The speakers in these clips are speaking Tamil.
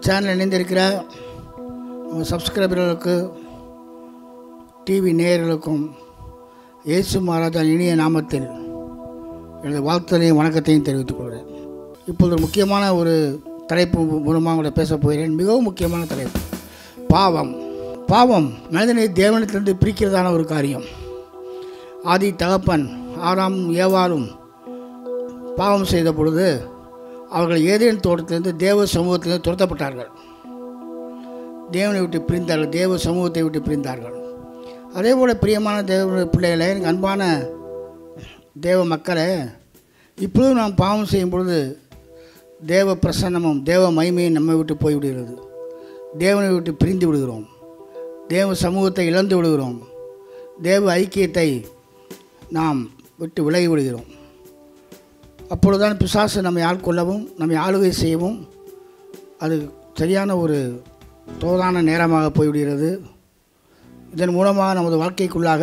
சேனல் இணைந்திருக்கிற நம்ம சப்ஸ்கிரைபர்களுக்கு டிவி நேயர்களுக்கும் இயேசு மகாராஜா இனிய நாமத்தில் எனது வாழ்த்துதலையும் வணக்கத்தையும் தெரிவித்துக் கொள்கிறேன் இப்பொழுது ஒரு முக்கியமான ஒரு தலைப்பு மூலமாக கூட பேசப் போகிறேன் மிகவும் முக்கியமான தலைப்பு பாவம் பாவம் மனிதனை தேவனத்திலிருந்து பிரிக்கிறதான ஒரு காரியம் ஆதி தகப்பன் ஆறாம் ஏவாரும் பாவம் செய்த பொழுது அவர்கள் ஏதேன் தோட்டத்திலிருந்து தேவ சமூகத்திலிருந்து துரத்தப்பட்டார்கள் தேவனை விட்டு பிரிந்தார்கள் தேவ சமூகத்தை விட்டு பிரிந்தார்கள் அதே போல் பிரியமான தேவ பிள்ளைகளே எனக்கு அன்பான தேவ மக்களே இப்பொழுதும் நாம் பாவம் செய்யும் பொழுது தேவ பிரசன்னமும் தேவ மகிமையும் நம்மை விட்டு போய்விடுகிறது தேவனை விட்டு பிரிந்து விடுகிறோம் தேவ சமூகத்தை இழந்து விடுகிறோம் தேவ ஐக்கியத்தை நாம் விட்டு விலகி விடுகிறோம் அப்பொழுதுதான் பிசாசு நம்மை ஆட்கொள்ளவும் நம்மை ஆளுகை செய்யவும் அது சரியான ஒரு தோதான நேரமாக போய்விடுகிறது இதன் மூலமாக நமது வாழ்க்கைக்குள்ளாக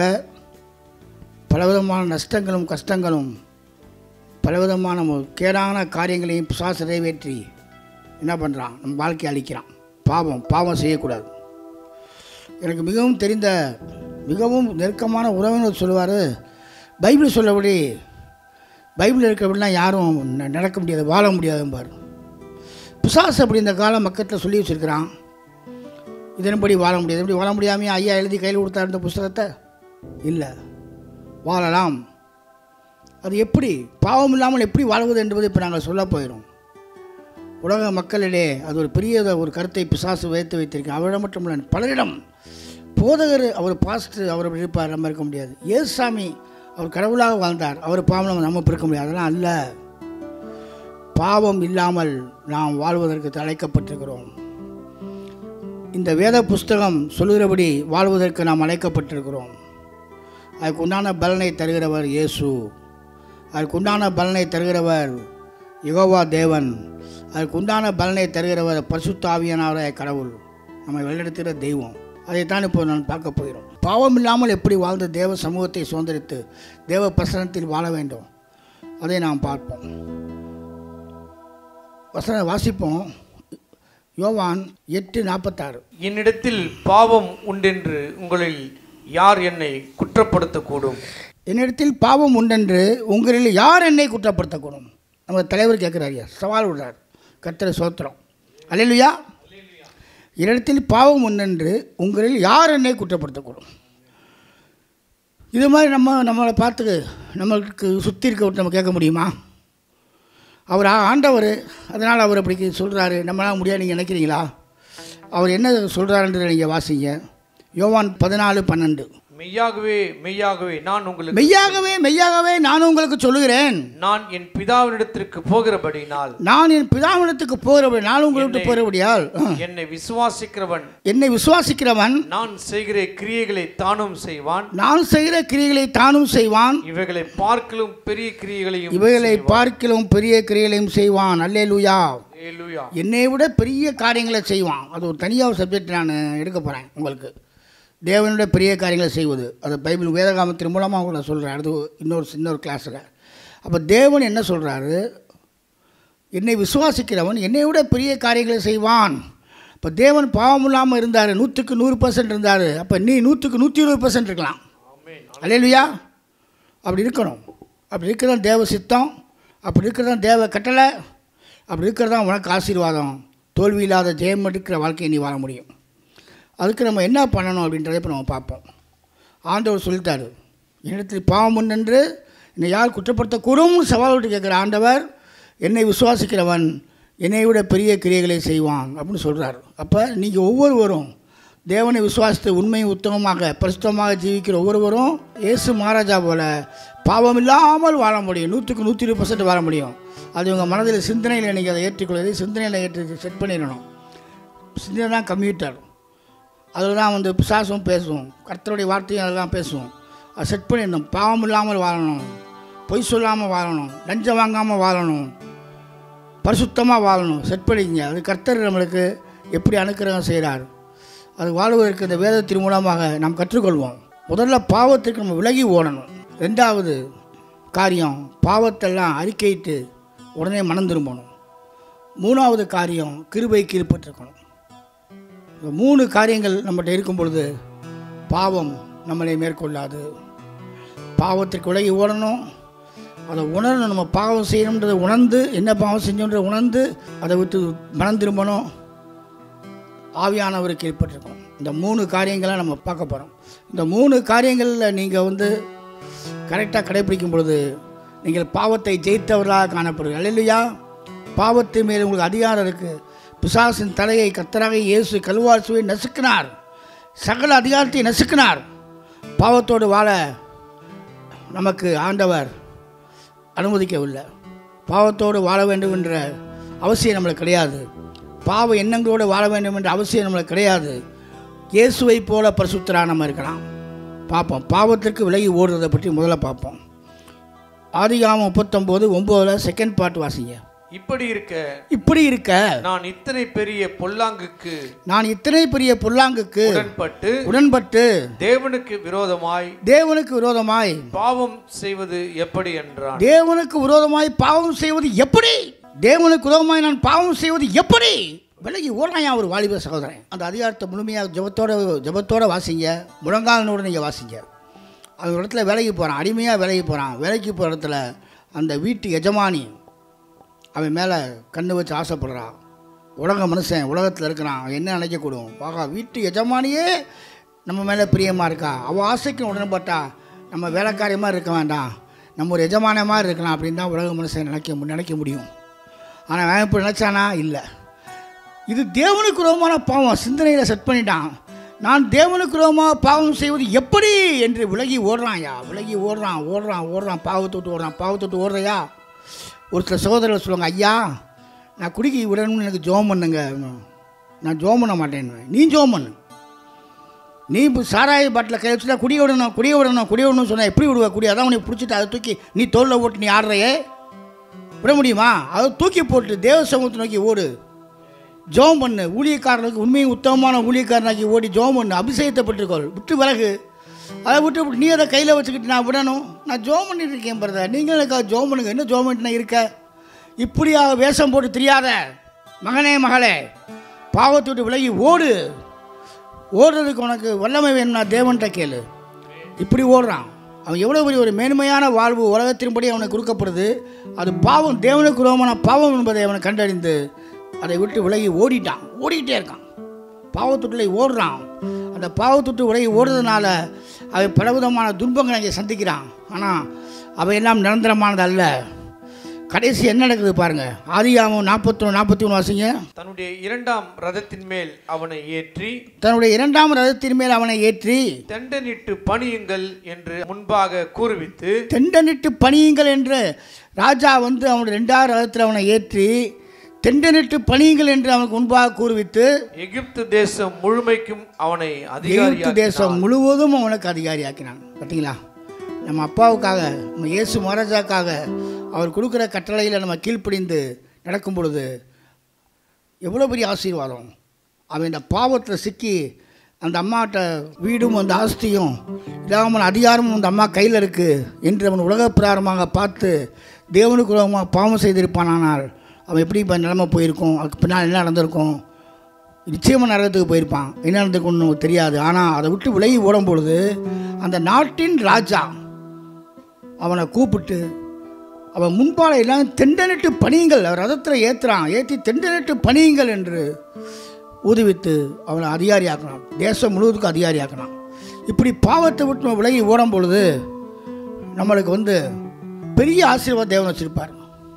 பலவிதமான நஷ்டங்களும் கஷ்டங்களும் பலவிதமான மு- கேடான காரியங்களையும் பிசாசு நிறைவேற்றி என்ன பண்ணுறான் நம்ம வாழ்க்கையை அழிக்கிறான் பாவம் பாவம் செய்யக்கூடாது எனக்கு மிகவும் தெரிந்த மிகவும் நெருக்கமான உறவினர் சொல்லுவார் பைபிள் சொல்லபடி பைபிள் இருக்கிறபடிலாம் யாரும் ந- நடக்க முடியாது வாழ முடியாதும்பார் பிசாசு அப்படி இந்த கால மக்கத்தில் சொல்லி வச்சுருக்கிறான் இதன்படி வாழ முடியாது எப்படி வாழ முடியாமையே ஐயா எழுதி கையில் கொடுத்தார் இந்த புஸ்தகத்தை இல்லை வாழலாம் அது எப்படி பாவம் இல்லாமல் எப்படி வாழ்வது என்பதை இப்போ நாங்கள் சொல்ல போயிடும் உலக மக்களிடையே அது ஒரு பெரிய ஒரு கருத்தை பிசாசு வைத்து வைத்திருக்கேன் அவரிடம் மட்டும் இல்லை பலரிடம் போதகர் அவர் பாஸ்டர் அவர் அப்படி இருப்பார் நம்ம இருக்க முடியாது ஏசுசாமி அவர் கடவுளாக வாழ்ந்தார் அவர் பாவம் நம்ம நம்ம இருக்க முடியாது அதெல்லாம் அல்ல பாவம் இல்லாமல் நாம் வாழ்வதற்கு அழைக்கப்பட்டிருக்கிறோம் இந்த வேத புஸ்தகம் சொல்லுகிறபடி வாழ்வதற்கு நாம் அழைக்கப்பட்டிருக்கிறோம் அதுக்கு உண்டான பலனை தருகிறவர் இயேசு அதுக்கு உண்டான பலனை தருகிறவர் யெகோவா தேவன் அதுக்கு உண்டான பலனை தருகிறவர் பசுத்தாவியனார கடவுள் நம்மை வழிநடத்துகிற தெய்வம் அதைத்தான் இப்போ நான் பார்க்க போகிறோம் பாவம் இல்லாமல் எப்படி வாழ்ந்த தேவ சமூகத்தை சுதந்திரித்து தேவ பிரசனத்தில் வாழ வேண்டும் அதை நாம் பார்ப்போம் வசன வாசிப்போம் யோவான் எட்டு நாற்பத்தாறு என்னிடத்தில் பாவம் உண்டென்று உங்களில் யார் என்னை குற்றப்படுத்தக்கூடும் என்னிடத்தில் பாவம் உண்டென்று உங்களில் யார் என்னை குற்றப்படுத்தக்கூடும் நம்ம தலைவர் கேட்குறாரு சவால் விடுறார் கர்த்தரை சோத்திரம் அல்லையா என்னிடத்தில் பாவம் உண்டென்று உங்களில் யார் என்னை குற்றப்படுத்தக்கூடும் இது மாதிரி நம்ம நம்மளை பார்த்து நம்மளுக்கு சுற்றி இருக்க நம்ம கேட்க முடியுமா அவர் ஆ- ஆண்டவர் அதனால் அவர் அப்படி சொல்கிறாரு நம்மளால முடியாது நீங்கள் நினைக்கிறீங்களா அவர் என்ன சொல்கிறாருன்றதை நீங்கள் வாசிங்க யோவான் பதினாலு பன்னெண்டு மெய்யாகவே மெய்யாகவே நான் உங்களுக்கு மெய்யாகவே மெய்யாகவே நான் உங்களுக்கு சொல்லுகிறேன் நான் என் பிதாவினிடத்திற்கு போகிறபடினால் நான் என் பிதாவினத்துக்கு போகிறபடி நான் உங்களை விட்டு போகிறபடியால் ஆ, என்னை விசுவாசிக்கிறவன் என்னை விசுவாசிக்கிறவன் நான் செய்கிற கிரியைகளை தானும் செய்வான் நான் செய்கிற கிரியைகளை தானும் செய்வான் இவைகளை பார்க்கலும் பெரிய கிரியைகளையும் இவைகளை பார்க்கிலும் பெரிய கிரியைகளையும் செய்வான் அல்லேலூயா அல்லேலூயா. என்னை விட பெரிய காரியங்களை செய்வான் அது ஒரு தனியாக ஒரு சப்ஜெக்ட் நான் எடுக்க போகிறேன் உங்களுக்கு தேவனுடைய பெரிய காரியங்களை செய்வது அது பைபிள் வேதகாமத்தின் மூலமாக உங்களை சொல்கிறேன் அது இன்னொரு இன்னொரு கிளாஸில் அப்போ தேவன் என்ன சொல்கிறாரு என்னை விசுவாசிக்கிறவன் என்னை விட பெரிய காரியங்களை செய்வான் இப்போ தேவன் பாவம் இல்லாமல் இருந்தார் நூற்றுக்கு நூறு பர்சன்ட் இருந்தார் அப்போ நீ நூற்றுக்கு நூற்றி இருபது பர்சன்ட் இருக்கலாம் அல்லேலுயா அப்படி இருக்கணும் அப்படி இருக்கிறதான் தேவ சித்தம் அப்படி இருக்கிறதான் தேவ கட்டளை அப்படி இருக்கிறதான் உனக்கு ஆசீர்வாதம் தோல்வி இல்லாத ஜெயம் எடுக்கிற வாழ்க்கையை நீ வாழ முடியும் அதுக்கு நம்ம என்ன பண்ணணும் அப்படின்றத இப்போ நம்ம பார்ப்போம் ஆண்டவர் சொல்லிட்டாரு என்னிடத்தில் பாவம் உண்டென்று என்னை யார் குற்றப்படுத்தக்கூடும்னு சவால் விட்டு கேட்குற ஆண்டவர் என்னை விசுவாசிக்கிறவன் என்னை விட பெரிய கிரியைகளை செய்வான் அப்படின்னு சொல்கிறார் அப்போ நீங்கள் ஒவ்வொருவரும் தேவனை விசுவாசித்து உண்மை உத்தமமாக பரிசுத்தமாக ஜீவிக்கிற ஒவ்வொருவரும் இயேசு மகாராஜா போல பாவம் இல்லாமல் வாழ முடியும் நூற்றுக்கு நூற்றி இருபது பர்சன்ட் வாழ முடியும் அது உங்கள் மனதில் சிந்தனையில் நீங்கள் அதை ஏற்றுக்கொள்வது சிந்தனையில் ஏற்றி செட் பண்ணிடணும் சிந்தனை தான் கம்ப்யூட்டர் அதில் தான் வந்து பிசாசும் பேசும் கர்த்தருடைய வார்த்தையும் அதில் தான் பேசுவோம் அதை செட் பண்ணிடணும் பாவம் இல்லாமல் வாழணும் பொய் சொல்லாமல் வாழணும் லஞ்சம் வாங்காமல் வாழணும் பரிசுத்தமாக வாழணும் செட் பண்ணிக்கங்க அது கர்த்தர் நம்மளுக்கு எப்படி அனுக்கிரகம் செய்கிறார் அது வாழ்வதற்கு இந்த வேதத்தின் மூலமாக நாம் கற்றுக்கொள்வோம் முதல்ல பாவத்திற்கு நம்ம விலகி ஓடணும் ரெண்டாவது காரியம் பாவத்தெல்லாம் அறிக்கையிட்டு உடனே மனம் திரும்பணும் மூணாவது காரியம் கிருபை கீழ்ப்பட்டிருக்கணும் இந்த மூணு காரியங்கள் நம்மகிட்ட இருக்கும் பொழுது பாவம் நம்மளை மேற்கொள்ளாது பாவத்திற்கு விலகி ஓடணும் அதை உணரணும் நம்ம பாவம் செய்யணுன்றதை உணர்ந்து என்ன பாவம் செஞ்சோன்றதை உணர்ந்து அதை விட்டு மனம் திரும்பணும் ஆவியானவருக்கு ஏற்பட்டிருக்கணும் இந்த மூணு காரியங்களை நம்ம பார்க்க போகிறோம் இந்த மூணு காரியங்களில் நீங்கள் வந்து கரெக்டாக கடைபிடிக்கும் பொழுது நீங்கள் பாவத்தை ஜெயித்தவர்களாக காணப்படுவீர்கள் அல்லையா பாவத்து மேல் உங்களுக்கு அதிகாரம் இருக்குது பிசாசின் தலையை கத்தராக இயேசு கல்வார் சுவை நசுக்கினார் சகல அதிகாரத்தை நசுக்கினார் பாவத்தோடு வாழ நமக்கு ஆண்டவர் அனுமதிக்கவில்லை பாவத்தோடு வாழ வேண்டும் என்ற அவசியம் நம்மளுக்கு கிடையாது பாவ எண்ணங்களோடு வாழ வேண்டும் என்ற அவசியம் நம்மளுக்கு கிடையாது இயேசுவை போல பரிசுத்தராக நம்ம இருக்கலாம் பார்ப்போம் பாவத்திற்கு விலகி ஓடுறதை பற்றி முதல்ல பார்ப்போம் ஆதிகாமம் முப்பத்தொம்போது ஒம்போதில் செகண்ட் பார்ட் வாசிங்க இப்படி இருக்க இப்படி இருக்க நான் இத்தனை பெரிய பொல்லாங்குக்கு நான் இத்தனை பெரிய பொல்லாங்குக்கு உடன்பட்டு உடன்பட்டு தேவனுக்கு விரோதமாய் தேவனுக்கு விரோதமாய் பாவம் செய்வது எப்படி என்றான் தேவனுக்கு விரோதமாய் பாவம் செய்வது எப்படி தேவனுக்கு விரோதமாய் நான் பாவம் செய்வது எப்படி விலகி ஓடுறான் ஒரு வாலிப சகோதரன் அந்த அதிகாரத்தை முழுமையாக ஜபத்தோட ஜபத்தோட வாசிங்க முழங்காலனோட நீங்கள் வாசிங்க அது ஒரு இடத்துல வேலைக்கு போகிறான் அடிமையாக வேலைக்கு போகிறான் வேலைக்கு போகிற இடத்துல அந்த வீட்டு எஜமானி அவன் மேலே கண்ணு வச்சு ஆசைப்படுறான் உலக மனுஷன் உலகத்தில் இருக்கிறான் அவன் என்ன நினைக்கக்கூடும் வாகா வீட்டு எஜமானியே நம்ம மேலே பிரியமாக இருக்கா அவள் ஆசைக்கு உடன்பட்டா நம்ம வேலைக்காரியமாக இருக்க வேண்டாம் நம்ம ஒரு எஜமான மாதிரி இருக்கலாம் அப்படின்னு தான் உலக மனுஷன் நினைக்க மு- நினைக்க முடியும் ஆனால் அவன் இப்போ நினச்சானா இல்லை இது தேவனுக்கு ரோமான பாவம் சிந்தனையில் செட் பண்ணிட்டான் நான் தேவனுக்கு ரோமா பாவம் செய்வது எப்படி என்று விலகி ஓடுறான் யா விலகி ஓடுறான் ஓடுறான் ஓடுறான் பாவத்தை விட்டு ஓடுறான் பாவத்தை விட்டு ஓடுறையா ஒரு சில சகோதரர்கள் சொல்லுவாங்க ஐயா நான் குடிக்க விடணும்னு எனக்கு ஜோம் பண்ணுங்க நான் ஜோம் பண்ண மாட்டேன்னு நீ ஜோம் பண்ணு நீ இப்போ சாராய பாட்டில் கை வச்சுட்டா குடிய விடணும் குடிய விடணும் குடிய விடணும்னு சொன்னால் எப்படி விடுவ குடி அதான் உனக்கு பிடிச்சிட்டு அதை தூக்கி நீ தோளில் ஓட்டு நீ ஆடுறையே விட முடியுமா அதை தூக்கி போட்டு தேவ சமூகத்தை நோக்கி ஓடு ஜோம் பண்ணு ஊழியக்காரனுக்கு உண்மையும் உத்தமமான ஊழியக்காரனாக்கி ஓடி ஜோம் பண்ணு அபிஷேகத்தை பெற்றுக்கொள் விட்டு விலகு அதை விட்டு விட்டு நீ அதை கையில் வச்சுக்கிட்டு நான் விடணும் நான் ஜோம் பண்ணிட்டு இருக்கேன் பிரதர் நீங்கள் எனக்கு ஜோம் பண்ணுங்க என்ன ஜோம் பண்ணிட்டு நான் இருக்க இப்படியா வேஷம் போட்டு தெரியாத மகனே மகளே பாவத்தை விட்டு விலகி ஓடு ஓடுறதுக்கு உனக்கு வல்லமை வேணும்னா தேவன்கிட்ட கேளு இப்படி ஓடுறான் அவன் எவ்வளோ பெரிய ஒரு மேன்மையான வாழ்வு உலகத்தின்படி அவனுக்கு கொடுக்கப்படுது அது பாவம் தேவனுக்கு உருவமான பாவம் என்பதை அவனை கண்டறிந்து அதை விட்டு விலகி ஓடிட்டான் ஓடிக்கிட்டே இருக்கான் பாவத்துட்டுல ஓடுறான் அந்த பாவத்துட்டு விலகி ஓடுறதுனால அவன் பலவிதமான துன்பங்களை இங்கே சந்திக்கிறான் ஆனால் அவையெல்லாம் நிரந்தரமானது அல்ல கடைசி என்ன நடக்குது பாருங்க ஆதியாமம் நாற்பத்தொன்று நாற்பத்தி ஒன்று வாசிங்க தன்னுடைய இரண்டாம் ரதத்தின் மேல் அவனை ஏற்றி தன்னுடைய இரண்டாம் ரதத்தின் மேல் அவனை ஏற்றி தண்டனிட்டு பணியுங்கள் என்று முன்பாக கூறுவித்து தெண்டனிட்டு பணியுங்கள் என்று ராஜா வந்து அவனுடைய ரெண்டாவது ரதத்தில் அவனை ஏற்றி தெண்டனிட்டு பணியுங்கள் என்று அவனுக்கு முன்பாக கூறுவித்து எகிப்து தேசம் முழுமைக்கும் அவனை எகிப்து அதிகாரியாக தேசம் முழுவதும் அவனுக்கு அதிகாரியாக்கினான் பார்த்தீங்களா நம்ம அப்பாவுக்காக நம்ம இயேசு மகாராஜாக்காக அவர் கொடுக்குற கட்டளையில் நம்ம கீழ்ப்படிந்து நடக்கும் பொழுது எவ்வளோ பெரிய ஆசீர்வாதம் அவன் இந்த பாவத்தில் சிக்கி அந்த அம்மாட்ட வீடும் அந்த ஆஸ்தியும் இல்லாமல் அதிகாரமும் அந்த அம்மா கையில் இருக்குது என்று அவன் உலக பிரகாரமாக பார்த்து தேவனுக்கு உலகமாக பாவம் செய்திருப்பானானால் அவன் எப்படி இப்போ நிலைமை போயிருக்கும் அதுக்கு பின்னால் என்ன நடந்திருக்கும் நிச்சயமாக நரகத்துக்கு போயிருப்பான் என்ன நடந்திருக்கும்னு நமக்கு தெரியாது ஆனால் அதை விட்டு விலகி ஓடும் பொழுது அந்த நாட்டின் ராஜா அவனை கூப்பிட்டு அவன் முன்பால எல்லாம் தெண்டனிட்டு பணியுங்கள் அவர் ரதத்தில் ஏற்றுறான் ஏற்றி தெண்டனிட்டு பணியுங்கள் என்று ஊதுவித்து அவனை அதிகாரியாக்கினான் தேசம் முழுவதுக்கும் அதிகாரியாக்கினான் இப்படி பாவத்தை விட்டு நம்ம விலகி ஓடும் பொழுது நம்மளுக்கு வந்து பெரிய ஆசீர்வாத தேவன் வச்சிருப்பார்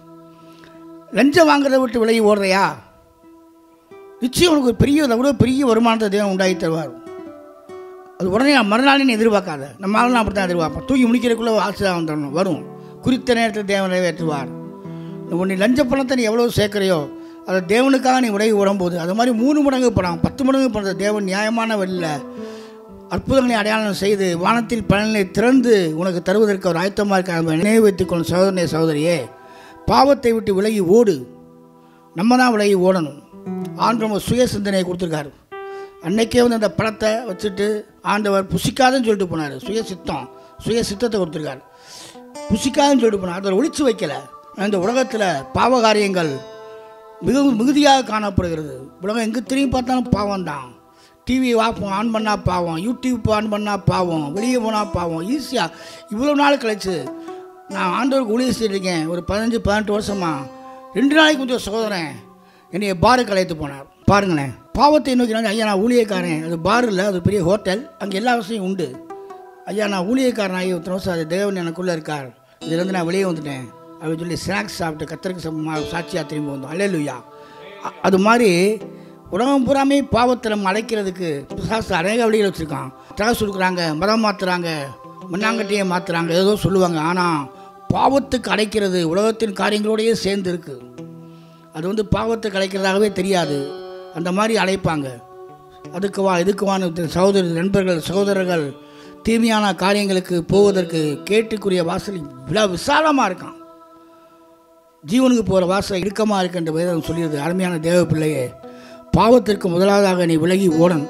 லஞ்சம் வாங்குறதை விட்டு விலகி ஓடுறையா நிச்சயம் உனக்கு ஒரு பெரிய அதை விட பெரிய வருமானத்தை தேவன் உண்டாகி தருவார் அது உடனே மறுநாளின்னு எதிர்பார்க்காத நம்ம ஆளுநர் அப்படி தான் எதிர்பார்ப்போம் தூக்கி முடிக்கிறதுக்குள்ளே ஆசீர்வாதம் வந்துடணும் வரும் குறித்த நேரத்தில் தேவன் நிறைவேற்றுவார் உன்னை லஞ்ச பணத்தை நீ எவ்வளோ சேர்க்குறையோ அதை தேவனுக்காக நீ உடகி விடும்போது அது மாதிரி மூணு மடங்கு பணம் பத்து மடங்கு பணத்தை தேவன் நியாயமான வழியில் அற்புதங்களை அடையாளம் செய்து வானத்தில் பலனை திறந்து உனக்கு தருவதற்கு அவர் ஆயத்தமாக இருக்க நினைவு வைத்துக்கொள்ளும் சகோதரனே சகோதரியே பாவத்தை விட்டு விலகி ஓடு நம்ம தான் விலகி ஓடணும் ஆண்டவர் சுய சிந்தனையை கொடுத்துருக்காரு அன்னைக்கே வந்து அந்த பழத்தை வச்சுட்டு ஆண்டவர் புசிக்காதுன்னு சொல்லிட்டு போனார் சுய சித்தம் சுய சித்தத்தை கொடுத்துருக்காரு புசிக்காதுன்னு சொல்லிட்டு போனார் அதை ஒழிச்சு வைக்கல இந்த உலகத்தில் பாவ காரியங்கள் மிகவும் மிகுதியாக காணப்படுகிறது உலகம் எங்கே திரும்பி பார்த்தாலும் பாவம் தான் டிவி பார்ப்போம் ஆன் பண்ணால் பாவம் யூடியூப் ஆன் பண்ணால் பாவம் வெளியே போனால் பாவம் ஈஸியாக இவ்வளோ நாள் கழிச்சு நான் ஆண்டவருக்கு ஊழியர் செய்திருக்கேன் ஒரு பதினஞ்சு பதினெட்டு வருஷமா ரெண்டு நாளைக்கு கொஞ்சம் சோதரன் என்னைய பாருக்கு அழைத்து போனார் பாருங்களேன் பாவத்தை நோக்கி நான் ஐயா நான் ஊழியக்காரன் அது பார் இல்லை அது பெரிய ஹோட்டல் அங்கே எல்லா வசதியும் உண்டு ஐயா நான் ஊழியக்காரன் ஆகி ஒருத்தர் வருஷம் அது தேவன் எனக்குள்ளே இருக்கார் இதுலேருந்து நான் வெளியே வந்துட்டேன் அப்படின்னு சொல்லி ஸ்நாக்ஸ் சாப்பிட்டு கத்தருக்கு சமமாக சாட்சியாக திரும்பி வந்தோம் அல்லேலூயா அ- அது மாதிரி உலகம் பூராமே பாவத்தை நம்ம அழைக்கிறதுக்கு பிசாசு அநேக வழிகள் வச்சுருக்கான் ட்ராஸ் கொடுக்குறாங்க மதம் மாற்றுறாங்க மண்ணாங்கட்டியை மாற்றுறாங்க ஏதோ சொல்லுவாங்க ஆனால் பாவத்துக்கு அழைக்கிறது உலகத்தின் காரியங்களோடையே சேர்ந்து இருக்குது அது வந்து பாவத்தை கலைக்கிறதாகவே தெரியாது அந்த மாதிரி அழைப்பாங்க அதுக்கு வா இதுக்கு வான்னு சகோதர நண்பர்கள் சகோதரர்கள் தீமையான காரியங்களுக்கு போவதற்கு கேட்டுக்குரிய வாசல் விழா விசாலமாக இருக்கான் ஜீவனுக்கு போகிற வாசல் இறுக்கமாக இருக்குன்ற வேதம் சொல்லிடுது அருமையான தேவ பிள்ளையே பாவத்திற்கு முதலாவதாக நீ விலகி ஓடணும்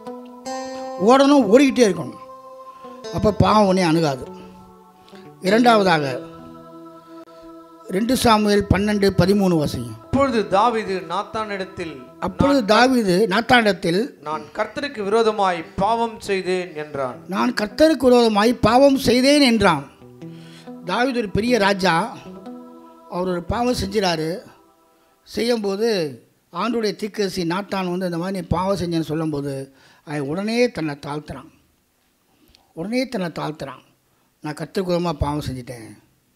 ஓடணும் ஓடிக்கிட்டே இருக்கணும் அப்போ பாவம் உன்னை அணுகாது இரண்டாவதாக ரெண்டு சாமுவேல் பன்னெண்டு பதிமூணு வசையும் அப்பொழுது தாவீது நாத்தானிடத்தில் அப்பொழுது தாவீது நாத்தாண்டத்தில் நான் கர்த்தருக்கு விரோதமாய் பாவம் செய்தேன் என்றான் நான் கர்த்தருக்கு விரோதமாய் பாவம் செய்தேன் என்றான் தாவீது ஒரு பெரிய ராஜா அவர் ஒரு பாவம் செஞ்சிடாரு செய்யும்போது ஆண்டுடைய தீக்கசி நாட்டான் வந்து இந்த மாதிரி நீ பாவம் செஞ்சேன்னு சொல்லும்போது அவன் உடனே தன்னை தாழ்த்துறான் உடனே தன்னை தாழ்த்துறான் நான் கர்த்தருக்கு விரோதமாக பாவம் செஞ்சிட்டேன்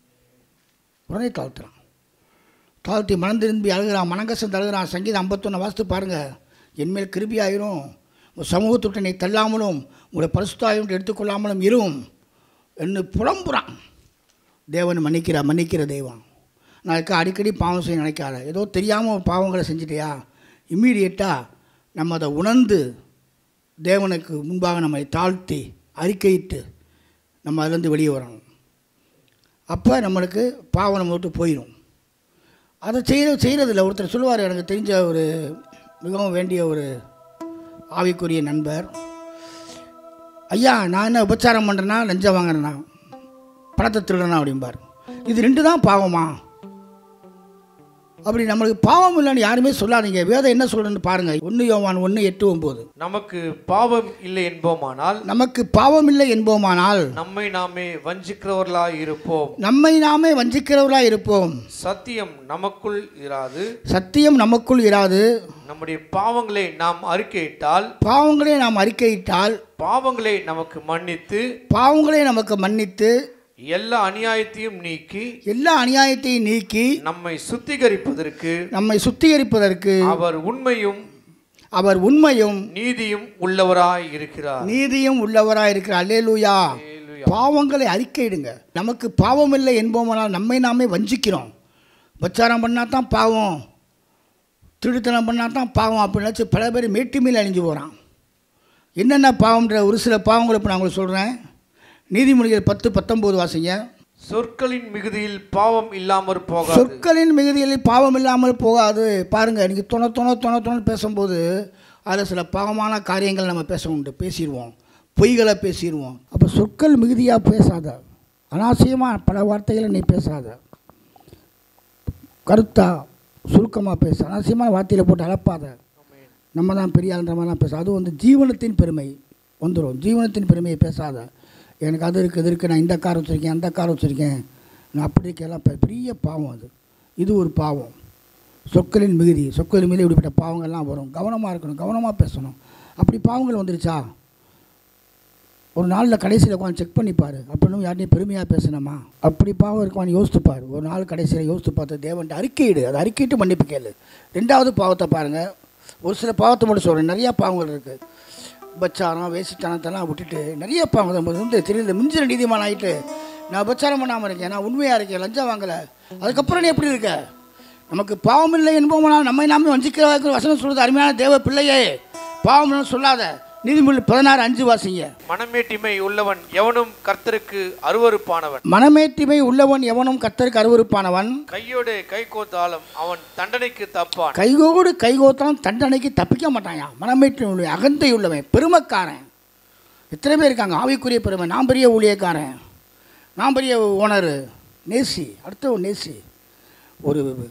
உடனே தாழ்த்துறான் தாழ்த்தி மனம் திரும்பி அழுகிறான் மனங்கசம் அழுகிறான் சங்கீதம் ஐம்பத்தொன்று வாசித்து பாருங்கள் என்மேல் கிருபி ஆயிரும் உங்கள் சமூகத்துட்டு நீ தள்ளாமலும் உங்களுடைய பரிசுத்தாயும் எடுத்துக்கொள்ளாமலும் இரும் என்று புலம்புறான் தேவன் மன்னிக்கிற மன்னிக்கிற தெய்வம் நான் இருக்க அடிக்கடி பாவம் செய்ய நினைக்காத ஏதோ தெரியாமல் பாவங்களை செஞ்சிட்டியா இம்மீடியட்டாக நம்ம அதை உணர்ந்து தேவனுக்கு முன்பாக நம்மை தாழ்த்தி அறிக்கையிட்டு நம்ம அதுலேருந்து வெளியே வரணும் அப்போ நம்மளுக்கு பாவம் நம்ம விட்டு போயிடும் அதை செய்ய செய்கிறதில்ல ஒருத்தர் சொல்லுவார் எனக்கு தெரிஞ்ச ஒரு மிகவும் வேண்டிய ஒரு ஆவிக்குரிய நண்பர் ஐயா நான் என்ன உபச்சாரம் பண்ணுறேன்னா லஞ்சம் வாங்குறேன்னா பணத்தை திருடனா அப்படிம்பார் இது ரெண்டு தான் பாவமா அப்படி நம்மளுக்கு பாவம் இல்லைன்னு யாருமே சொல்லாதீங்க வேதம் என்ன சொல்கிறேன்னு பாருங்கள் ஒன்று யோவான் ஒன்று எட்டு ஒம்பது நமக்கு பாவம் இல்லை என்போமானால் நமக்கு பாவம் இல்லை என்போமானால் நம்மை நாமே வஞ்சிக்கிறவர்களாய் இருப்போம் நம்மை நாமே வஞ்சிக்கிறவர்களாக இருப்போம் சத்தியம் நமக்குள் இராது சத்தியம் நமக்குள் இராது நம்முடைய பாவங்களை நாம் அறிக்கையிட்டால் பாவங்களை நாம் அறிக்கையிட்டால் பாவங்களை நமக்கு மன்னித்து பாவங்களை நமக்கு மன்னித்து எல்லா அநியாயத்தையும் நீக்கி எல்லா அநியாயத்தையும் நீக்கி நம்மை சுத்திகரிப்பதற்கு நம்மை சுத்திகரிப்பதற்கு அவர் உண்மையும் அவர் உண்மையும் நீதியும் உள்ளவராய் இருக்கிறார் நீதியும் உள்ளவராக இருக்கிறார் அல்லேலூயா அல்லேலூயா. பாவங்களை அறிக்கையிடுங்க நமக்கு பாவம் இல்லை என்போமானால் நம்மை நாமே வஞ்சிக்கிறோம் உபச்சாரம் பண்ணால் தான் பாவம் திருடுத்தனம் பண்ணால் தான் பாவம் அப்படின்னு பல பேர் மேட்டுமையில் அழிஞ்சு போகிறான் என்னென்ன பாவம்ன்ற ஒரு சில பாவங்களை இப்போ நான் உங்களுக்கு சொல்கிறேன் நீதிமொழிகள் பத்து பத்தொம்போது வாசிங்க சொற்களின் மிகுதியில் பாவம் இல்லாமற் போகாது சொற்களின் மிகுதியில் பாவம் இல்லாமல் போகாது பாருங்கள் நீங்கள் தொண தொண தொண தொண பேசும்போது அதில் சில பாவமான காரியங்கள் நம்ம பேச உண்டு பேசிடுவோம் பொய்களை பேசிடுவோம் அப்போ சொற்கள் மிகுதியாக பேசாத அனாவசியமாக பல வார்த்தைகளை நீ பேசாத கருத்தா சுருக்கமாக பேச அனாவசியமான வார்த்தையில் போட்டு அளப்பாத நம்ம தான் பெரிய ஆளுன்ற மாதிரிலாம் பேச அது வந்து ஜீவனத்தின் பெருமை வந்துடும் ஜீவனத்தின் பெருமையை பேசாத எனக்கு அது இருக்குது இது இருக்குது நான் இந்த கார் வச்சுருக்கேன் அந்த கார் வச்சுருக்கேன் நான் அப்படி இருக்கெல்லாம் பெ- பெரிய பாவம் அது இது ஒரு பாவம் சொற்களின் மிகுதி சொற்களின் மிகுதி இப்படிப்பட்ட பாவங்கள்லாம் வரும் கவனமாக இருக்கணும் கவனமாக பேசணும் அப்படி பாவங்கள் வந்துருச்சா ஒரு நாளில் கடைசியில் உட்காந்து செக் பண்ணிப்பார் அப்படின்னு யார்ட்டையும் பெருமையாக பேசணுமா அப்படி பாவம் இருக்குவான்னு யோசித்துப்பார் ஒரு நாள் கடைசியில் யோசித்து பார்த்து தேவன்ட்டு அறிக்கையிடு அதை அறிக்கையிட்டு மன்னிப்பு கேளு ரெண்டாவது பாவத்தை பாருங்கள் ஒரு சில பாவத்தை மட்டும் சொல்கிறேன் நிறையா பாவங்கள் இருக்குது பச்சாரம் வேசித்தனத்தெல்லாம் விட்டுட்டு நிறைய பாவம் நம்ம வந்து தெரியல மிஞ்சின நீதிமான் ஆகிட்டு நான் உபச்சாரம் பண்ணாமல் இருக்கேன் நான் உண்மையாக இருக்கேன் லஞ்சம் வாங்கலை அதுக்கப்புறம் நீ எப்படி இருக்க நமக்கு பாவம் இல்லை என்போம்னால் நம்மை நாமே வஞ்சிக்கிறவர்கள் வசனம் சொல்றது அருமையான தேவ பிள்ளையே பாவம் இல்லைன்னு சொல்லாத நீதிமொழி பதினாறு அஞ்சு வாசிங்க மனமேட்டிமை உள்ளவன் எவனும் கர்த்தருக்கு அருவருப்பானவன் மனமேட்டிமை உள்ளவன் எவனும் கர்த்தருக்கு அருவருப்பானவன் கையோடு கை கோத்தாலும் அவன் தண்டனைக்கு தப்பான் கைகோடு கைகோத்தாலும் தண்டனைக்கு தப்பிக்க மாட்டாயா மனமேட்டிமை உள்ள அகந்தை உள்ளவன் பெருமைக்காரன் எத்தனை பேர் இருக்காங்க ஆவிக்குரிய பெருமை நான் பெரிய ஊழியக்காரன் நான் பெரிய ஓனரு நேசி அடுத்த ஒரு நேசி ஒரு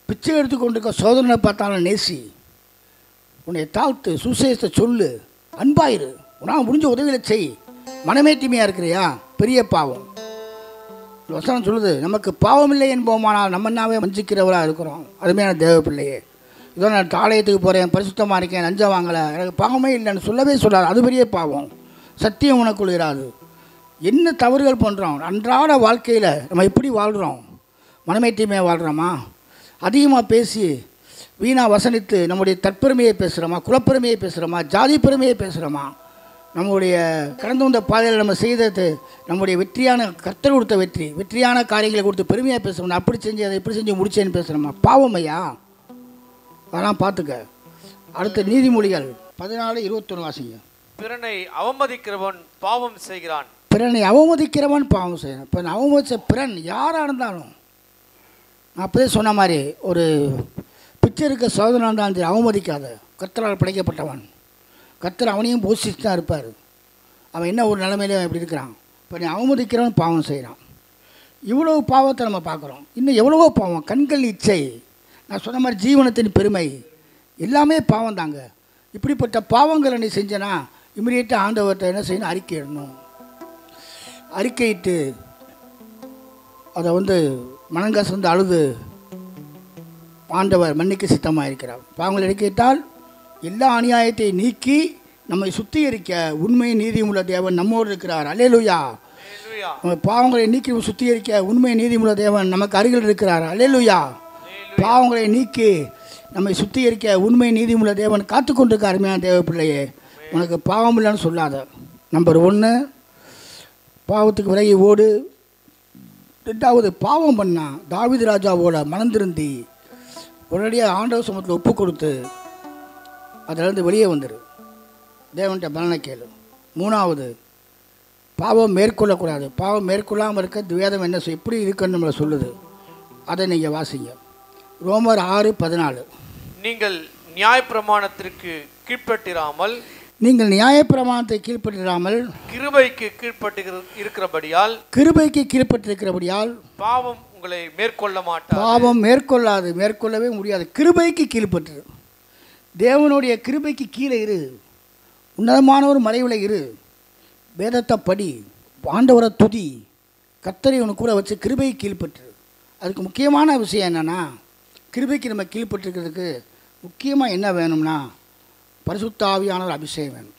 பிச்சை எடுத்துக்கொண்டிருக்க சோதனை பார்த்தாலும் நேசி உன்னை தாழ்த்து சுசேஷத்தை சொல்லு அன்பாயிரு உன்னால் முடிஞ்ச உதவிகளை செய் மனமேட்டிமையாக இருக்கிறியா பெரிய பாவம் இந்த வசனம் சொல்லுது நமக்கு பாவம் இல்லை என்போமானால் நம்மனாவே வஞ்சிக்கிறவராக இருக்கிறோம் அருமையான தேவ பிள்ளையே இதோ நான் ஆலயத்துக்கு போகிறேன் பரிசுத்தமாக இருக்கேன் லஞ்சம் வாங்கலை எனக்கு பாவமே இல்லைன்னு சொல்லவே சொல்லாது அது பெரிய பாவம் சத்தியம் உனக்குள் இராது என்ன தவறுகள் பண்ணுறோம் அன்றாட வாழ்க்கையில் நம்ம எப்படி வாழ்கிறோம் மனமேட்டிமையாக வாழ்கிறோமா அதிகமாக பேசி வீணா வசனித்து நம்முடைய தற்பெருமையை பேசுகிறோமா குலப்பெருமையை பேசுகிறோமா ஜாதி பெருமையை பேசுகிறோமா நம்முடைய கடந்து வந்த பாதையில் நம்ம செய்தது நம்முடைய வெற்றியான கர்த்தர் கொடுத்த வெற்றி வெற்றியான காரியங்களை கொடுத்து பெருமையாக பேசுகிறோம் நான் அப்படி செஞ்சு அதை இப்படி செஞ்சு முடிச்சேன்னு பேசுகிறோமா பாவம் ஐயா அதெல்லாம் பார்த்துக்க அடுத்த நீதிமொழிகள் பதினாலு இருபத்தொன்று வாசிங்க பிறனை அவமதிக்கிறவன் பாவம் செய்கிறான் பிறனை அவமதிக்கிறவன் பாவம் செய்யணும் இப்போ அவமதிச்ச பிறன் யாராக இருந்தாலும் நான் அப்போதே சொன்ன மாதிரி ஒரு பிச்சை இருக்க சோதனை இருந்தாலும் சரி அவமதிக்காத கர்த்தரால் படைக்கப்பட்டவன் கர்த்தர் அவனையும் போஷிச்சு தான் இருப்பார் அவன் என்ன ஒரு நிலைமையில அவன் இப்படி இருக்கிறான் இப்போ நீ அவமதிக்கிறவன் பாவம் செய்கிறான் இவ்வளவு பாவத்தை நம்ம பார்க்குறோம் இன்னும் எவ்வளவோ பாவம் கண்கள் இச்சை நான் சொன்ன மாதிரி ஜீவனத்தின் பெருமை எல்லாமே பாவம் தாங்க இப்படிப்பட்ட பாவங்களை நீ செஞ்சனா இமிடியேட்டாக ஆண்டவர்கிட்ட என்ன செய்யணும் அறிக்கையிடணும் அறிக்கையிட்டு அதை வந்து மனங்கசந்து அழுது ஆண்டவர் மன்னிக்க சித்தமாக இருக்கிறார் பாவங்களை அறிக்கையிட்டால் எல்லா அநியாயத்தை நீக்கி நம்மை சுத்திகரிக்க உண்மை நீதியுள்ள தேவன் நம்மோடு இருக்கிறார் அல்லேலூயா அல்லேலூயா. நம்ம பாவங்களை நீக்கி சுத்திகரிக்க உண்மை நீதிமுள்ள தேவன் நமக்கு அருகில் இருக்கிறார் அல்லேலூயா பாவங்களை நீக்கி நம்மை சுத்திகரிக்க உண்மை நீதிமுள்ள தேவன் காத்து கொண்டிருக்க அருமையான தேவ பிள்ளையே உனக்கு பாவம் இல்லைன்னு சொல்லாத நம்பர் ஒன்று பாவத்துக்கு விலகி ஓடு ரெண்டாவது பாவம் பண்ணா தாவீது ராஜாவோட மனந்திருந்தி உடனடியாக ஆண்டவர் சமூகத்தில் ஒப்பு கொடுத்து அதிலிருந்து வெளியே வந்துடு தேவன்கிட்ட பலனை கேளு மூணாவது பாவம் மேற்கொள்ளக்கூடாது பாவம் மேற்கொள்ளாமல் இருக்க வேதம் என்ன செய்யும் எப்படி இருக்குன்னு நம்மளை சொல்லுது அதை நீங்கள் வாசிங்க ரோமர் ஆறு பதினாலு நீங்கள் நியாயப்பிரமாணத்திற்கு கீழ்ப்பட்டிராமல் நீங்கள் நியாயப்பிரமாணத்தை கீழ்ப்பற்றிடாமல் கிருபைக்கு கீழ்ப்பட்டு இருக்கிறபடியால் கிருபைக்கு கீழ்ப்பட்டிருக்கிறபடியால் பாவம் உங்களை மேற்கொள்ள மாட்டார் பாவம் மேற்கொள்ளாது மேற்கொள்ளவே முடியாது கிருபைக்கு கீழ்ப்பற்று தேவனுடைய கிருபைக்கு கீழே இரு உன்னதமான ஒரு மறைவில் இரு வேதத்தை படி ஆண்டவரை துதி கத்தரை உனக்கு கூட வச்சு கிருபை கீழ்ப்பற்று அதுக்கு முக்கியமான விஷயம் என்னென்னா கிருபைக்கு நம்ம கீழ்ப்பட்டிருக்கிறதுக்கு முக்கியமாக என்ன வேணும்னா பரிசுத்த ஆவியானவர் அபிஷேகம் வேணும்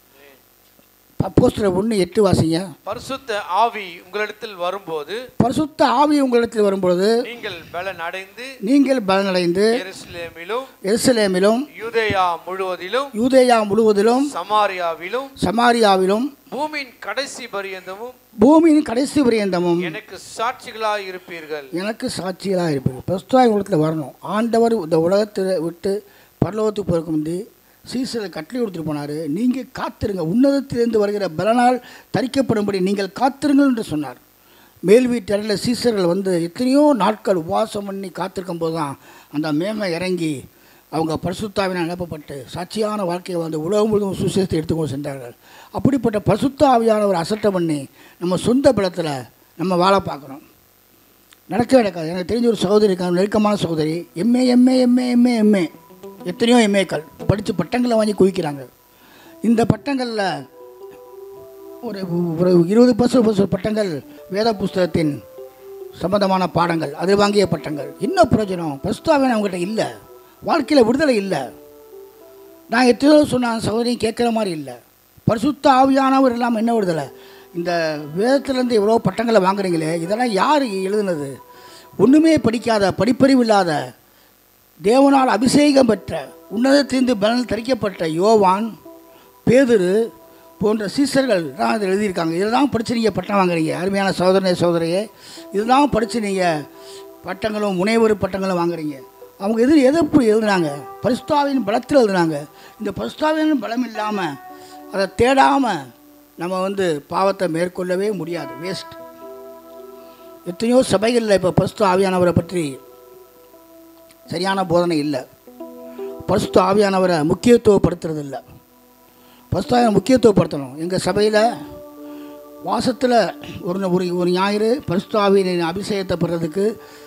அப்போஸ்தலர் ஒன்று எட்டு வாசிங்க பரிசுத்த ஆவி உங்களிடத்தில் வரும்போது பரிசுத்த ஆவி உங்களிடத்தில் வரும்பொழுது நீங்கள் பலன் அடைந்து நீங்கள் பலனடைந்து எருசலேமிலும் எருசலேமிலும் யூதேயா முழுவதிலும் யூதேயா முழுவதிலும் சமாரியாவிலும் சமாரியாவிலும் பூமியின் கடைசி பரியந்தமும் பூமியின் கடைசி பரியந்தமும் எனக்கு சாட்சிகளாய் இருப்பீர்கள் எனக்கு சாட்சிகளாக இருப்பது பிரஸ்தாய் உலகத்தில் வரணும் ஆண்டவர் இந்த உலகத்தை விட்டு பரலோகத்துக்கு போகிறதுக்கு முந்தி சீசரை கட்டளை கொடுத்துட்டு போனார் நீங்கள் காத்திருங்க உன்னதத்திலிருந்து வருகிற பலனால் தரிக்கப்படும்படி நீங்கள் காத்திருங்கள் என்று சொன்னார் மேல் வீட்டறையில் சீசர்கள் வந்து எத்தனையோ நாட்கள் உபவாசம் பண்ணி காத்திருக்கும் போது தான் அந்த மேன்மை இறங்கி அவங்க பரிசுத்தாவினால் அனுப்பப்பட்டு சாட்சியான வாழ்க்கையை வந்து உலகம் முழுவதும் சுசேஷத்தை எடுத்துக்கொண்டு சென்றார்கள் அப்படிப்பட்ட பரிசுத்த ஆவியானவர் அசட்டை பண்ணி நம்ம சொந்த பலத்தில் நம்ம வாழ பார்க்குறோம் நடக்கவே நடக்காது எனக்கு தெரிஞ்ச ஒரு சகோதரி இருக்காங்க நெருக்கமான சகோதரி MA MA MA MA MA எத்தனையோ எம்ஏக்கள் படித்து பட்டங்களை வாங்கி குவிக்கிறாங்க இந்த பட்டங்களில் ஒரு ஒரு இருபது பர்சன்ட் பர்சன்ட் பட்டங்கள் வேத புஸ்தகத்தின் சம்பந்தமான பாடங்கள் அது வாங்கிய பட்டங்கள் என்ன பிரயோஜனம் பிரஸ்தாவே அவங்ககிட்ட இல்லை வாழ்க்கையில் விடுதலை இல்லை நான் எத்தனையோ சொன்ன சகோதரியும் கேட்குற மாதிரி இல்லை பரிசுத்த ஆவியானவர் இல்லாமல் என்ன விடுதலை இந்த வேதத்துலேருந்து எவ்வளோ பட்டங்களை வாங்குறீங்களே இதெல்லாம் யார் எழுதுனது ஒன்றுமே படிக்காத படிப்பறிவு இல்லாத தேவனால் அபிஷேகம் பெற்ற உன்னதத்திலிருந்து பலன் தரிக்கப்பட்ட யோவான் பேதுரு போன்ற சீசர்கள் தான் இதில் எழுதியிருக்காங்க இதெல்லாம் படித்து நீங்கள் பட்டம் வாங்குறீங்க அருமையான சோதனை சோதரையே இதெல்லாம் படித்து நீங்கள் பட்டங்களும் முனைவர் பட்டங்களும் வாங்குறீங்க அவங்க எது எதை எப்படி எழுதுனாங்க பரிசுத்தாவின் பலத்தில் எழுதுனாங்க இந்த பரிசுத்தாவின் பலம் இல்லாமல் அதை தேடாமல் நம்ம வந்து பாவத்தை மேற்கொள்ளவே முடியாது வேஸ்ட் எத்தனையோ சபைகளில் இப்போ பரிசுத்த ஆவியானவரை பற்றி சரியான போதனை இல்லை பரிசுத்த ஆவியானவரை முக்கியத்துவப்படுத்துறது இல்லை பரிசுத்த முக்கியத்துவப்படுத்தணும் எங்கள் சபையில் வாசத்தில் ஒரு ஒரு ஒரு ஞாயிறு பரிசுத்த ஆவியின் அபிஷேகத்தை பெறதுக்கு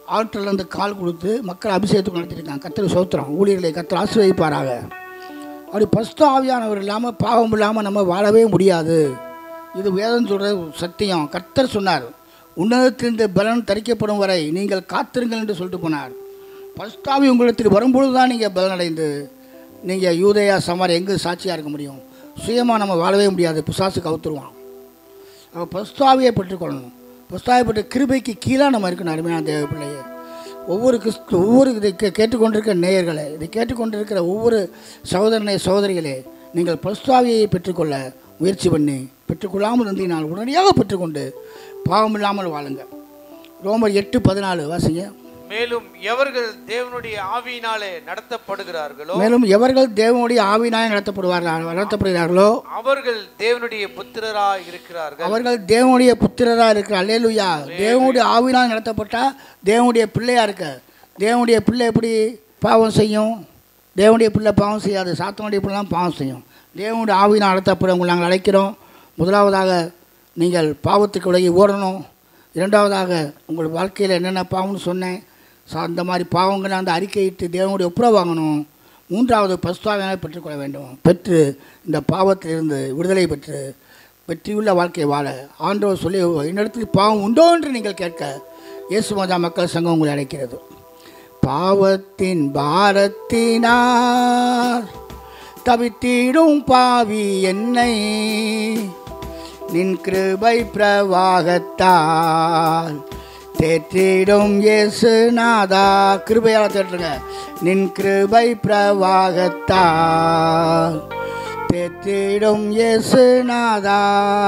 ஆற்றில் இருந்து கால் கொடுத்து மக்கள் அபிஷேகத்துக்கு நடத்திருக்காங்க கத்திர சோத்திரம் ஊழியர்களை கத்திர ஆசிர்வதிப்பாராக அப்படி பஸ்து ஆவியானவர் இல்லாமல் பாவம் இல்லாமல் நம்ம வாழவே முடியாது இது வேதம் சொல்கிற சத்தியம் கர்த்தர் சொன்னார் உன்னதத்திலிருந்து பலன் தரிக்கப்படும் வரை நீங்கள் காத்திருங்கள் என்று சொல்லிட்டு போனார் பஸ்தாவி உங்களிடத்தில் வரும்பொழுது தான் நீங்கள் பலனடைந்து நீங்கள் யூதயா சமாரி எங்கே சாட்சியாக இருக்க முடியும் சுயமாக நம்ம வாழவே முடியாது பிசாசு கவுத்துருவான் அப்போ பஸ்தாவியை பெற்றுக்கொள்ளணும் பஸ்தாவை பெற்ற கிருபைக்கு கீழே நம்ம இருக்கணும் அருமையான தேவ பிள்ளையே ஒவ்வொரு கிறிஸ்து ஒவ்வொரு இதை கே- கேட்டுக்கொண்டிருக்கிற நேயர்களே இதை கேட்டுக்கொண்டிருக்கிற ஒவ்வொரு சகோதரனை சகோதரிகளே நீங்கள் பஸ்தாவியை பெற்றுக்கொள்ள முயற்சி பண்ணி பெற்றுக்கொள்ளாமல் இருந்தீனால் உடனடியாக பெற்றுக்கொண்டு பாவம் இல்லாமல் வாழுங்க ரோமர் எட்டு பதினாலு வாசிங்க மேலும் எவர்கள் தேவனுடைய ஆவியினாலே நடத்தப்படுகிறார்களோ மேலும் எவர்கள் தேவனுடைய ஆவினாய் நடத்தப்படுவார்கள் நடத்தப்படுகிறார்களோ அவர்கள் தேவனுடைய புத்திரராய் இருக்கிறார்கள் அவர்கள் தேவனுடைய புத்திரராக இருக்கிற அல்லேலுயா தேவனுடைய ஆவினால் நடத்தப்பட்டா தேவனுடைய பிள்ளையா இருக்க தேவனுடைய பிள்ளை எப்படி பாவம் செய்யும் தேவனுடைய பிள்ளை பாவம் செய்யாது சாத்தனுடைய பிள்ளை தான் பாவம் செய்யும் தேவனுடைய ஆவினால் நடத்தப்படுறவங்க நாங்கள் அழைக்கிறோம் முதலாவதாக நீங்கள் பாவத்துக்கு விலகி ஓடணும் இரண்டாவதாக உங்கள் வாழ்க்கையில் என்னென்ன பாவம்னு சொன்னேன் ஸோ அந்த மாதிரி பாவங்களை அந்த அறிக்கையிட்டு தேவனுடைய ஒப்புரவு வாங்கணும் மூன்றாவது பஸ்தாவினை பெற்றுக்கொள்ள வேண்டும் பெற்று இந்த பாவத்திலிருந்து விடுதலை பெற்று வெற்றியுள்ள வாழ்க்கை வாழ ஆண்டவர் சொல்லி என்னிடத்தில் பாவம் உண்டோ என்று நீங்கள் கேட்க இயேசு மதா மக்கள் சங்கம் உங்களை அழைக்கிறது பாவத்தின் பாரத்தினார் தவித்திடும் பாவி என்னை நின் கிருபை பிரவாகத்தால் தேற்றிடும் இயேசுநாதா கிருபையால் தேற்றுங்க நின் கிருபை பிரவாகத்தால் தேற்றிடும் இயேசுநாதா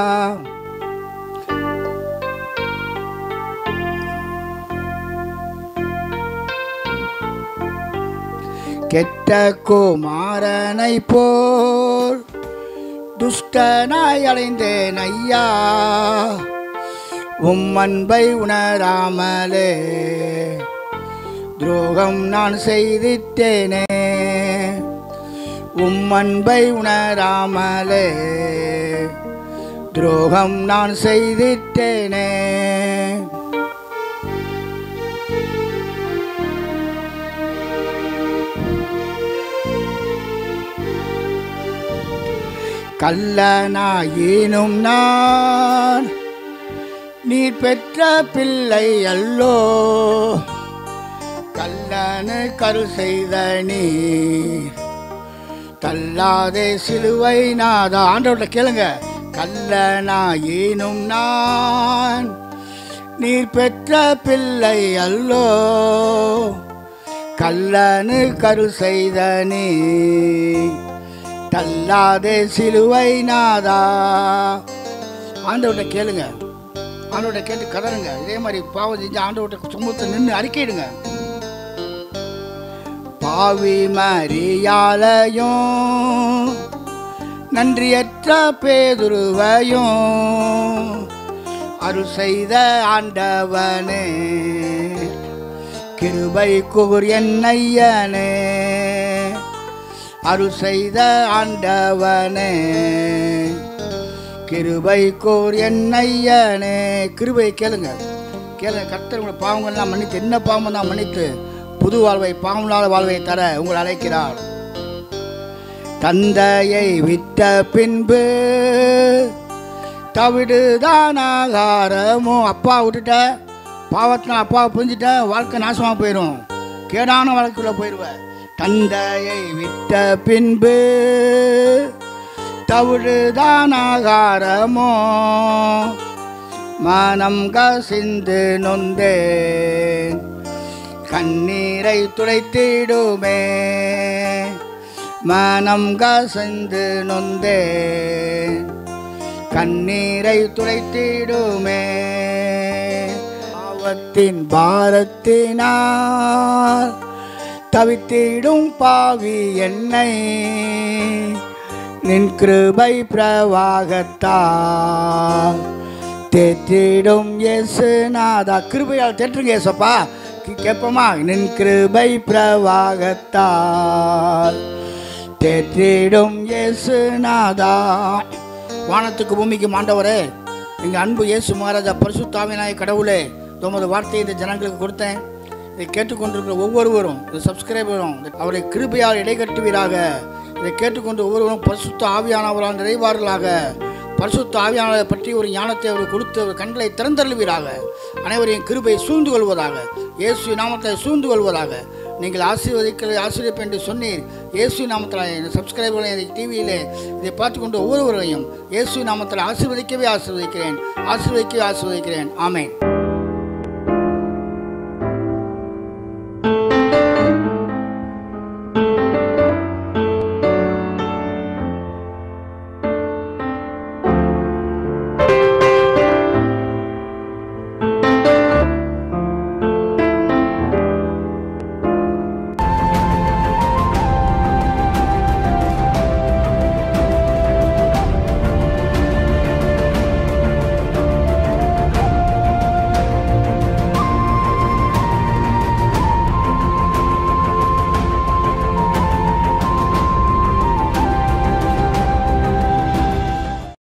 கெட்ட குமாரனை போல் துஷ்டனாய் அடைந்தேன் ஐயா உம் அன்பை உணராமலே துரோகம் நான் செய்திட்டேனே உம் அன்பை உணராமலே துரோகம் நான் செய்திட்டேனே கல்லனாயினும் நான் நீ பெற்ற பிள்ளை அல்லோ கல்லனு கரு செய்த நீ தள்ளாதே சிலுவை நாதா ஆண்டவர்கிட்ட கேளுங்க கல்லனாயினும் நான் நீர் பெற்ற பிள்ளை அல்லோ கல்லனு கரு செய்த நீ தள்ளாதே சிலுவை நாதா ஆண்டவர்கிட்ட கேளுங்க ஆண்டவர்கிட்ட கேட்டு கதறுங்க இதே மாதிரி பாவம் செஞ்சு ஆண்டவர்கிட்ட சுமத்தை நின்று அறிக்கையிடுங்க பாவி மரியாலையும் நன்றியற்ற பேதுருவையும் அருள் செய்த ஆண்டவனே கிருபை கூர் என்னையனே அருள் செய்த ஆண்டவனே கிருபை கோர் என்னையனே கிருபை கேளுங்க கேளுங்க கர்த்தர் உங்களை பாவங்கள்லாம் மன்னித்து என்ன பாவம் தான் மன்னித்து புது வாழ்வை பாவங்களால வாழ்வை தர உங்களை அழைக்கிறார் தந்தையை விட்ட பின்பு தவிடுதான் ஆகாரமோ அப்பா விட்டுட்ட பாவத்தினால் அப்பாவை புரிஞ்சுட்ட வாழ்க்கை நாசமாக போயிடும் கேடான வாழ்க்கைக்குள்ள போயிடுவேன் தந்தையை விட்ட பின்பு தவிடுதான் ஆகாரமோ மனம் கசிந்து நொந்தேன் கண்ணீரை துடைத்திடுமே மனம் கசிந்து நொந்தேன் கண்ணீரை துடைத்திடுமே பாவத்தின் பாரத்தினால் தவித்திடும் பாவி என்னை நின் கிருபை பிரவாகத்தால் தேற்றிடும் இயேசுநாதா கிருபையால் தேற்றுங்க ஏசப்பா கே- கேட்போமா நின் கிருபை பிரவாகத்தால் தேற்றிடும் இயேசுநாதா வானத்துக்கு பூமிக்கு மாண்டவரே எங்கள் அன்பு இயேசு மகாராஜா பரிசுத்தாவினாய் கடவுளே உமது வார்த்தையை இந்த ஜனங்களுக்கு கொடுத்தேன் இதை கேட்டுக்கொண்டிருக்கிற ஒவ்வொருவரும் இந்த சப்ஸ்கிரைபரும் அவரை கிருபையால் இடைக்கட்டுவீராக இதை கேட்டுக்கொண்டு ஒவ்வொருவரும் பரிசுத்த ஆவியானவரால் நிறைவார்களாக பரிசுத்த ஆவியானவரை பற்றி ஒரு ஞானத்தை அவர் கொடுத்து அவர் கண்களை திறந்தருளுவீராக அனைவரையும் கிருபை சூழ்ந்து கொள்வதாக இயேசு நாமத்தை சூழ்ந்து கொள்வதாக நீங்கள் ஆசீர்வதிக்கிறது ஆசீர்வதிப்பு என்று சொன்னீர் இயேசு நாமத்தில் இந்த சப்ஸ்கிரைபர்களை டிவியிலே இதை பார்த்து கொண்டு ஒவ்வொருவரையும் இயேசு நாமத்தில் ஆசீர்வதிக்கவே ஆசீர்வதிக்கிறேன் ஆசீர்வதிக்கவே ஆசீர்வதிக்கிறேன் ஆமென்